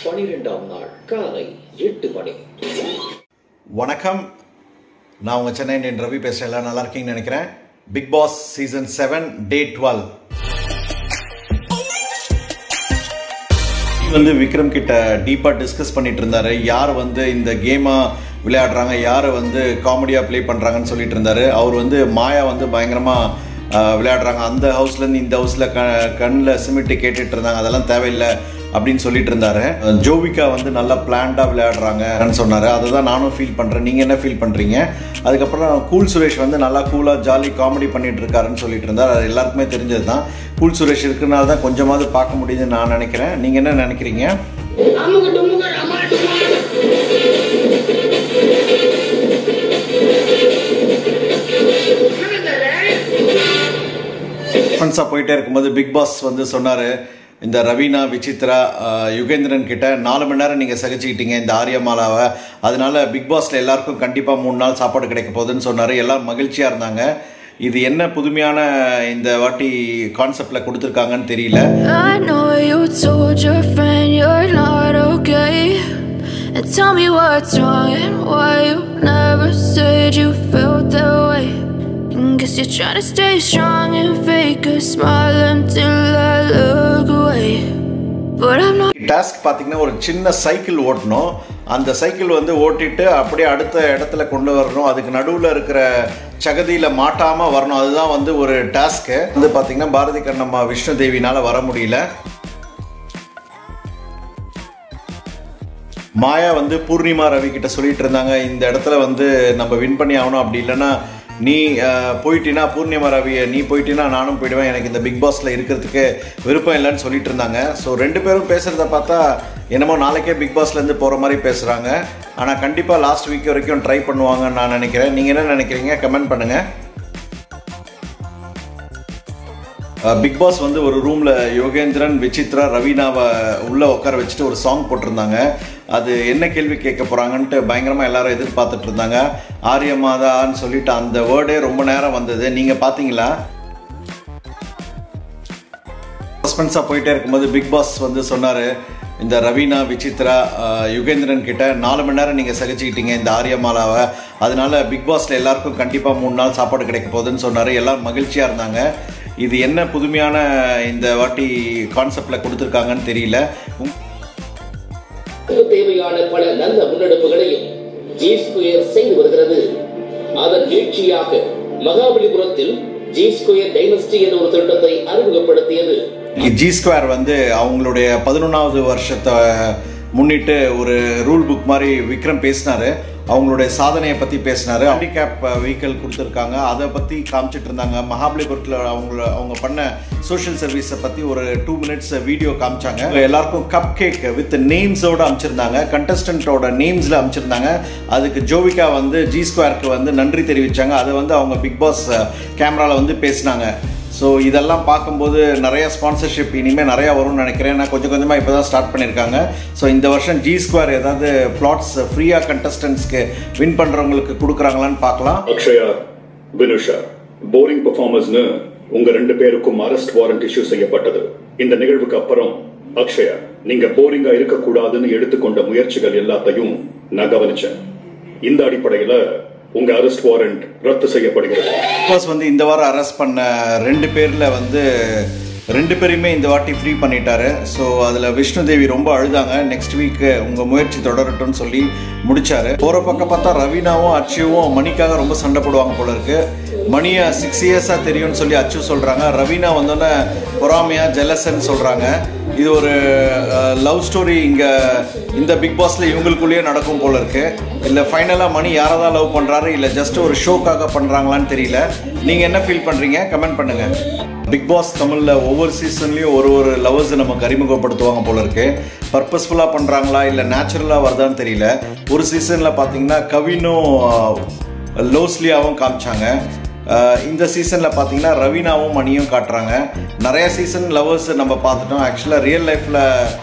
பனிரெண்டாம் நாள் காலை எட்டு மணி வணக்கம் நான் உங்கள் சென்னை இந்தியன் ரவி பேசுகிறேன் எல்லாம் நல்லா இருக்கீங்கன்னு நினைக்கிறேன் Bigg Boss season seven day twelve வந்து விக்ரம் கிட்ட டீப்பாக டிஸ்கஸ் பண்ணிட்டு இருந்தாரு யார் வந்து இந்த கேமை விளையாடுறாங்க யார் வந்து காமெடியாக ப்ளே பண்ணுறாங்கன்னு சொல்லிட்டு இருந்தாரு அவர் வந்து மாயா வந்து பயங்கரமாக விளையாடுறாங்க அந்த ஹவுஸ்லேருந்து இந்த ஹவுஸில் க கண்ணில் சிமிட்டு கேட்டுட்டு இருந்தாங்க அதெல்லாம் தேவையில்லை அப்படின்னு சொல்லிட்டு இருந்தாரு ஜோவிகா வந்து நல்லா பிளான்டாக விளையாடுறாங்கன்னு சொன்னார் அதை தான் நானும் ஃபீல் பண்ணுறேன் நீங்கள் என்ன ஃபீல் பண்ணுறீங்க அதுக்கப்புறம் கூல் சுரேஷ் வந்து நல்லா கூலாக ஜாலி காமெடி பண்ணிட்டு இருக்காருன்னு சொல்லிட்டு இருந்தார் அது எல்லாருக்குமே தெரிஞ்சது தான் கூல் சுரேஷ் இருக்கிறனால தான் கொஞ்சமாவது பார்க்க முடியுதுன்னு நான் நினைக்கிறேன் நீங்கள் என்ன நினைக்கிறீங்க அமுக டுமுக அமால் டுமால் ஃப்ரெண்ட்ஸாக போயிட்டே இருக்கும்போது பிக் பாஸ் வந்து சொன்னார் இந்த ரவீனா விசித்ரா அஹ், யுகேந்திரன் கிட்ட நாலு மணி நேரம் நீங்கள் சகிச்சுக்கிட்டீங்க இந்த ஆரியமாலாவை அதனால பிக் பாஸில் எல்லாருக்கும் கண்டிப்பாக மூணு நாள் சாப்பாடு கிடைக்க போகுதுன்னு சொன்னார் எல்லாரும் மகிழ்ச்சியாக இருந்தாங்க இது என்ன புதுமையான இந்த வாட்டி கான்செப்டில் கொடுத்துருக்காங்கன்னு தெரியல I know you told your friend you're not okay. And tell me what's wrong and why you never said you felt that way. And guess you're trying to stay strong and fake a smile until I look away. But I'm not. Task பார்த்தீங்கன்னா ஒரு சின்ன cycle ஓட்டணும் அந்த cycle வந்து ஓட்டிட்டு அப்படியே அடுத்த இடத்துல கொண்டு வரணும் அதுக்கு நடுவில் இருக்கிற சகதியில் மாட்டாமல் வரணும் அதுதான் வந்து ஒரு டாஸ்க்கு வந்து பார்த்தீங்கன்னா பாரதி கண்ணம்மா விஷ்ணு தேவினால வர முடியல மாயா வந்து பூர்ணிமா ரவி கிட்ட சொல்லிட்டு இருந்தாங்க இந்த இடத்துல வந்து நம்ம வின் பண்ணி ஆகணும் அப்படி இல்லைன்னா நீ அஹ், போயிட்டினா பூர்ணிமா ரவியை நீ போயிட்டினா நானும் போயிடுவேன் எனக்கு இந்த பிக் பாஸில் இருக்கிறதுக்கு விருப்பம் இல்லைன்னு சொல்லிட்டு இருந்தாங்க ஸோ ரெண்டு பேரும் பேசுகிறத பார்த்தா என்னமோ நாளைக்கே பிக் பாஸ்லேருந்து போகிற மாதிரி பேசுகிறாங்க ஆனால் கண்டிப்பாக லாஸ்ட் வீக் வரைக்கும் ட்ரை பண்ணுவாங்கன்னு நான் நினைக்கிறேன் நீங்கள் என்ன நினைக்கிறீங்க கமெண்ட் பண்ணுங்கள் பிக் பாஸ் வந்து ஒரு ரூமில் யோகேந்திரன் விசித்ரா ரவீனாவை உள்ளே உட்கார வச்சுட்டு ஒரு சாங் போட்டிருந்தாங்க அது என்ன கேள்வி கேட்க போகிறாங்கன்ட்டு பயங்கரமாக எல்லாரும் எதிர்பார்த்துட்டு இருந்தாங்க ஆரியமாதான்னு சொல்லிட்டு அந்த வேர்டே ரொம்ப நேரம் வந்தது நீங்கள் பார்த்தீங்களா சஸ்பென்ஸாக போயிட்டே இருக்கும்போது பிக் பாஸ் வந்து சொன்னார் இந்த ரவீனா விசித்ரா அஹ், யுகேந்திரன் கிட்ட நாலு மணி நேரம் நீங்கள் சகிச்சுக்கிட்டீங்க இந்த ஆரியமாலாவை அதனால பிக் பாஸில் எல்லாருக்கும் கண்டிப்பாக மூணு நாள் சாப்பாடு கிடைக்க போகுதுன்னு சொன்னார் எல்லாரும் மகிழ்ச்சியாக இருந்தாங்க இது என்ன புதுமையான இந்த வாட்டி கான்செப்டில் கொடுத்துருக்காங்கன்னு தெரியல உம், இதற்கு தேவையான பல நல்ல முன்னெடுப்புகளையும் ஜி ஸ்கொயர் செய்து வருகிறது அதன் நீட்சியாக மகாபலிபுரத்தில் ஜி ஸ்கொயர் டைனஸ்டி என்ற ஒரு திட்டத்தை அறிமுகப்படுத்தியது ஜி ஸ்கொயர் வந்து அவங்களுடைய பதினொன்றாவது வருஷத்தை முன்னிட்டு ஒரு ரூல் புக் மாதிரி விக்ரம் பேசினாரு அவங்களுடைய சாதனையை பற்றி பேசினாரு ஹேண்டிகேப் வெஹிக்கிள் கொடுத்துருக்காங்க அதை பற்றி காமிச்சிட்டு இருந்தாங்க மகாபலிபுரத்தில் அவங்கள அவங்க பண்ண சோஷியல் சர்வீஸை பற்றி ஒரு டூ மினிட்ஸ் வீடியோ காமிச்சாங்க எல்லாருக்கும் கப் கேக் வித் நேம்ஸோட அமைச்சிருந்தாங்க கண்டஸ்டன்ட்டோட நேம்ஸில் அமைச்சிருந்தாங்க அதுக்கு ஜோவிகா வந்து ஜி ஸ்கொயருக்கு வந்து நன்றி தெரிவித்தாங்க அதை வந்து அவங்க பிக் பாஸ் கேமராவில் வந்து பேசினாங்க ஸோ இதெல்லாம் பார்க்கும்போது நிறைய ஸ்பான்சர்ஷிப் இனிமேல் நிறையா வரும்னு நினைக்கிறேன் நான் கொஞ்சம் கொஞ்சமாக இப்போ தான் ஸ்டார்ட் பண்ணியிருக்காங்க ஸோ இந்த வருஷம் ஜி ஸ்கொயர் ஏதாவது பிளாட்ஸ் ஃப்ரீயாக கண்டஸ்டன்ஸ்க்கு வின் பண்ணுறவங்களுக்கு கொடுக்குறாங்களான்னு பார்க்கலாம் அக்ஷயா வினுஷா போரிங் பெர்ஃபார்மர்ஸ்னு உங்க ரெண்டு பேருக்கும் அரெஸ்ட் வாரண்ட் இஷ்யூ செய்யப்பட்டது இந்த நிகழ்வுக்கு அப்புறம் அக்ஷயா நீங்க போரிங்கா இருக்கக்கூடாதுன்னு எடுத்துக்கொண்ட முயற்சிகள் எல்லாத்தையும் நான் கவனிச்சேன் இந்த அடிப்படையில உங்க அரெஸ்ட் வாரண்ட் ரத்து செய்யப்படுகிறது பிகாஸ் வந்து இந்த வாரம் அரெஸ்ட் பண்ண ரெண்டு பேரில் வந்து ரெண்டு பேரையுமே இந்த வாட்டி ஃப்ரீ பண்ணிட்டாரு ஸோ அதில் விஷ்ணு தேவி ரொம்ப அழுதாங்க நெக்ஸ்ட் வீக் உங்கள் முயற்சி தொடரட்டும்னு சொல்லி முடிச்சாரு போகிற பக்கம் பார்த்தா ரவீனாவும் அச்சுவும் மணிக்காக ரொம்ப சண்டை போடுவாங்க போல இருக்கு மணியை சிக்ஸ் இயர்ஸாக தெரியும்னு சொல்லி அச்சு சொல்கிறாங்க ரவீனா வந்தோன்னே பொறாமையாக ஜெலசன்னு சொல்கிறாங்க இது ஒரு லவ் ஸ்டோரி இங்கே இந்த பிக் பாஸில் இவங்களுக்குள்ளேயே நடக்கும் போல இருக்கு இல்லை ஃபைனலாக மணி யாரை தான் லவ் பண்ணுறாரு இல்லை ஜஸ்ட் ஒரு ஷோக்காக பண்ணுறாங்களான்னு தெரியல நீங்கள் என்ன ஃபீல் பண்ணுறீங்க கமெண்ட் பண்ணுங்கள் பிக் பாஸ் தமிழில் ஒவ்வொரு சீசன்லேயும் ஒரு ஒரு லவ்வர்ஸை நமக்கு அறிமுகப்படுத்துவாங்க போல இருக்கு பர்பஸ்ஃபுல்லாக பண்ணுறாங்களா இல்லை நேச்சுரலாக வருதான்னு தெரியல ஒரு சீசனில் பார்த்தீங்கன்னா கவினும் லோஸ்லியாவும் காமிச்சாங்க அஹ் இந்த சீசனில் பார்த்தீங்கன்னா ரவீனாவும் மணியும் காட்டுறாங்க நிறைய சீசன் லவர்ஸ் நம்ம பார்த்துட்டோம் ஆக்சுவலாக ரியல் லைஃப்பில்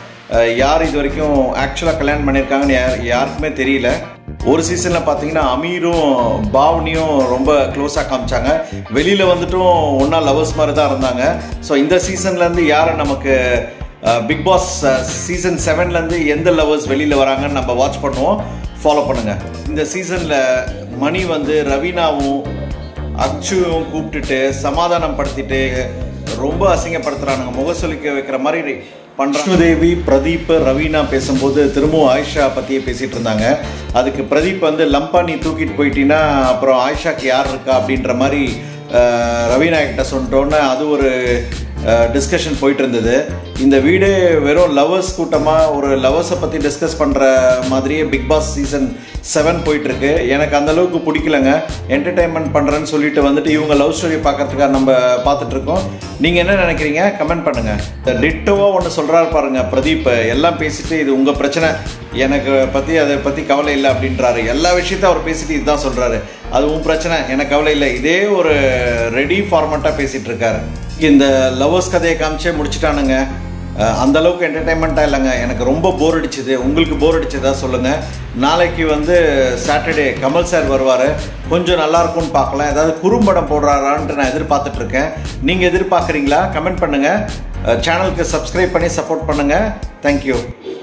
யார் இது வரைக்கும் ஆக்சுவலாக கல்யாணம் பண்ணியிருக்காங்கன்னு யார் யாருக்குமே தெரியல ஒரு சீசனில் பார்த்தீங்கன்னா அமீரும் பாவனியும் ரொம்ப க்ளோஸாக காமிச்சாங்க வெளியில் வந்துட்டும் ஒன்றா லவர்ஸ் மாதிரி தான் இருந்தாங்க ஸோ இந்த சீசன்லேருந்து யாரை நமக்கு பிக் பாஸ் சீசன் செவன்லேருந்து எந்த லவர்ஸ் வெளியில் வராங்கன்னு நம்ம வாட்ச் பண்ணுவோம் ஃபாலோ பண்ணுங்கள் இந்த சீசனில் மணி வந்து ரவீனாவும் அக்ஷுவும் கூப்பிட்டுட்டு சமாதானம் படுத்திட்டு ரொம்ப அசிங்கப்படுத்துகிறானுங்க முகசொலிக்க வைக்கிற மாதிரி பண்ணுறாங்க தேவி பிரதீப் ரவீனா பேசும்போது திரும்பவும் ஆயிஷா பற்றியே பேசிகிட்டு இருந்தாங்க அதுக்கு பிரதீப் வந்து லம்பா நீ தூக்கிட்டு போயிட்டீங்கன்னா அப்புறம் ஆயிஷாக்கு யார் இருக்கா அப்படின்ற மாதிரி அஹ், ரவீனா கிட்ட சொல்லிட்டோன்னு அது ஒரு டிஸ்கஷன் போயிட்டு இருந்தது இந்த வீடு வெறும் லவர்ஸ் கூட்டமாக ஒரு லவர்ஸை பற்றி டிஸ்கஸ் பண்ணுற மாதிரியே பிக் பாஸ் சீசன் செவன் போயிட்டுருக்கு எனக்கு அந்த அளவுக்கு பிடிக்கலங்க என்டர்டைன்மெண்ட் பண்ணுறேன்னு சொல்லிட்டு வந்துட்டு இவங்க லவ் ஸ்டோரி பார்க்கறதுக்காக நம்ம பார்த்துட்ருக்கோம் நீங்கள் என்ன நினைக்கிறீங்க கமெண்ட் பண்ணுங்கள் இந்த டிட்டோவாக ஒன்று சொல்கிறாரு பாருங்க பிரதீப் எல்லாம் பேசிட்டு இது உங்கள் பிரச்சனை எனக்கு பற்றி அதை பற்றி கவலை இல்லை அப்படின்றாரு எல்லா விஷயத்தையும் அவர் பேசிட்டு இதுதான் சொல்கிறாரு அது உன் பிரச்சனை எனக்கு கவலை இல்லை இதே ஒரு ரெடி ஃபார்மட்டாக பேசிகிட்டு இருக்காரு இந்த லவ்வர்ஸ் கதையை காமிச்சே முடிச்சிட்டானுங்க அஹ் அந்த அளவுக்கு என்டர்டைன்மெண்ட்டாக இல்லைங்க எனக்கு ரொம்ப போர் அடிச்சுது உங்களுக்கு போர் அடிச்சதா சொல்லுங்கள் நாளைக்கு வந்து சாட்டர்டே கமல் சார் வருவார் கொஞ்சம் நல்லா இருக்கும்னு பார்க்கலாம் ஏதாவது குறும்படம் போடுறாரான்ட்டு நான் எதிர்பார்த்துட்டு இருக்கேன் நீங்கள் எதிர்பார்க்குறீங்களா கமெண்ட் பண்ணுங்கள் சேனலுக்கு சப்ஸ்கிரைப் பண்ணி சப்போர்ட் பண்ணுங்கள் தேங்க்யூ